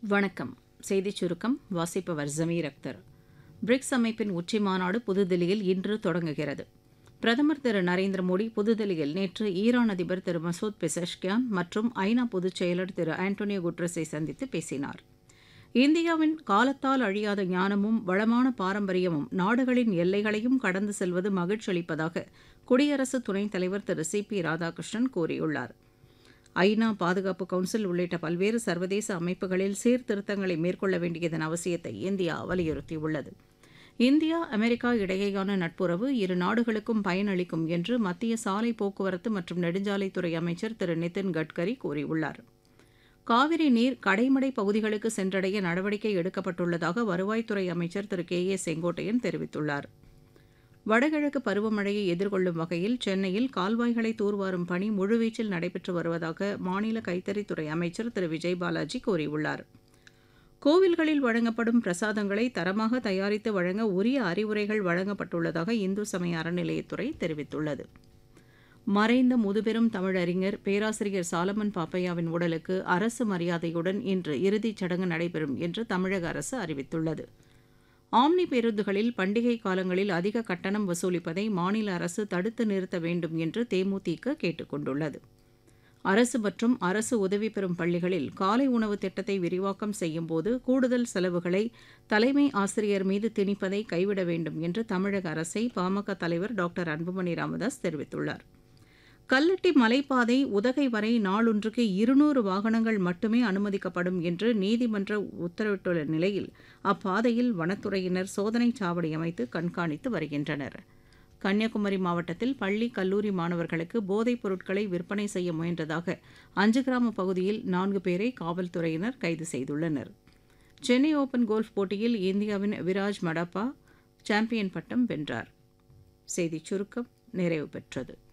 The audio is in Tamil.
வணக்கம் செய்திச் சுருக்கம் வாசிப்பவர் ஜமீர் அக்தர் பிரிக்ஸ் அமைப்பின் உச்சி மாநாடு புதுதில்லியில் இன்று தொடங்குகிறது பிரதமர் திரு நரேந்திர மோடி புதுதில்லியில் நேற்று ஈரான் அதிபர் திரு மசூத் பெசஷ்கியான் மற்றும் ஐநா பொதுச் செயலர் திரு ஆண்டோனியோ குட்ரஸை சந்தித்து பேசினார் இந்தியாவின் காலத்தால் அழியாத ஞானமும் வளமான பாரம்பரியமும் நாடுகளின் எல்லைகளையும் கடந்து செல்வது மகிழ்ச்சி அளிப்பதாக குடியரசு துணைத் தலைவர் திரு சி பி ராதாகிருஷ்ணன் கூறியுள்ளார் ஐநா பாதுகாப்பு கவுன்சில் உள்ளிட்ட பல்வேறு சர்வதேச அமைப்புகளில் சீர்திருத்தங்களை மேற்கொள்ள வேண்டியதன் அவசியத்தை இந்தியா வலியுறுத்தியுள்ளது இந்தியா அமெரிக்கா இடையேயான நட்புறவு இரு நாடுகளுக்கும் பயனளிக்கும் என்று மத்திய சாலை போக்குவரத்து மற்றும் நெடுஞ்சாலைத்துறை அமைச்சர் திரு நிதின் கட்கரி கூறியுள்ளார் காவிரி நீர் கடைமடை பகுதிகளுக்கு சென்றடைய நடவடிக்கை எடுக்கப்பட்டுள்ளதாக வருவாய்த்துறை அமைச்சர் திரு கே ஏ செங்கோட்டையன் தெரிவித்துள்ளார் வடகிழக்கு பருவமழையை எதிர்கொள்ளும் வகையில் சென்னையில் கால்வாய்களை தூர்வாரும் பணி முழுவீச்சில் நடைபெற்று வருவதாக மாநில கைத்தறித்துறை அமைச்சர் திரு விஜய் பாலாஜி கூறியுள்ளார் கோவில்களில் வழங்கப்படும் பிரசாதங்களை தரமாக தயாரித்து வழங்க உரிய அறிவுரைகள் வழங்கப்பட்டுள்ளதாக இந்து சமய அறநிலையத்துறை தெரிவித்துள்ளது மறைந்த முதுபெரும் தமிழறிஞர் பேராசிரியர் சாலமன் பாப்பையாவின் உடலுக்கு அரசு மரியாதையுடன் இன்று இறுதிச் சடங்கு நடைபெறும் என்று தமிழக அரசு அறிவித்துள்ளது ஆம்னி பேருந்துகளில் பண்டிகை காலங்களில் அதிக கட்டணம் வசூலிப்பதை மாநில அரசு தடுத்து நிறுத்த வேண்டும் என்று தேமுதிக கேட்டுக் கொண்டுள்ளது அரசு மற்றும் அரசு உதவி பெறும் பள்ளிகளில் காலை உணவு திட்டத்தை விரிவாக்கம் செய்யும்போது கூடுதல் செலவுகளை தலைமை ஆசிரியர் மீது திணிப்பதை கைவிட வேண்டும் என்று தமிழக அரசை பாமக தலைவர் டாக்டர் அன்புமணி ராமதாஸ் தெரிவித்துள்ளார் கல்லட்டி மலைப்பாதை உதகை வரை நாளொன்றுக்கு இருநூறு வாகனங்கள் மட்டுமே அனுமதிக்கப்படும் என்று நீதிமன்ற உத்தரவிட்டுள்ள நிலையில் அப்பாதையில் வனத்துறையினர் சோதனைச் சாவடி அமைத்து கண்காணித்து வருகின்றனர் கன்னியாகுமரி மாவட்டத்தில் பள்ளி கல்லூரி மாணவர்களுக்கு போதைப் பொருட்களை விற்பனை செய்ய முயன்றதாக அஞ்சு கிராம பகுதியில் நான்கு பேரை காவல்துறையினர் கைது செய்துள்ளனர் சென்னை ஓபன் கோல்ஃப் போட்டியில் இந்தியாவின் விராஜ் மடப்பா சாம்பியன் பட்டம் வென்றார் செய்திச் சுருக்கம் நிறைவு பெற்றது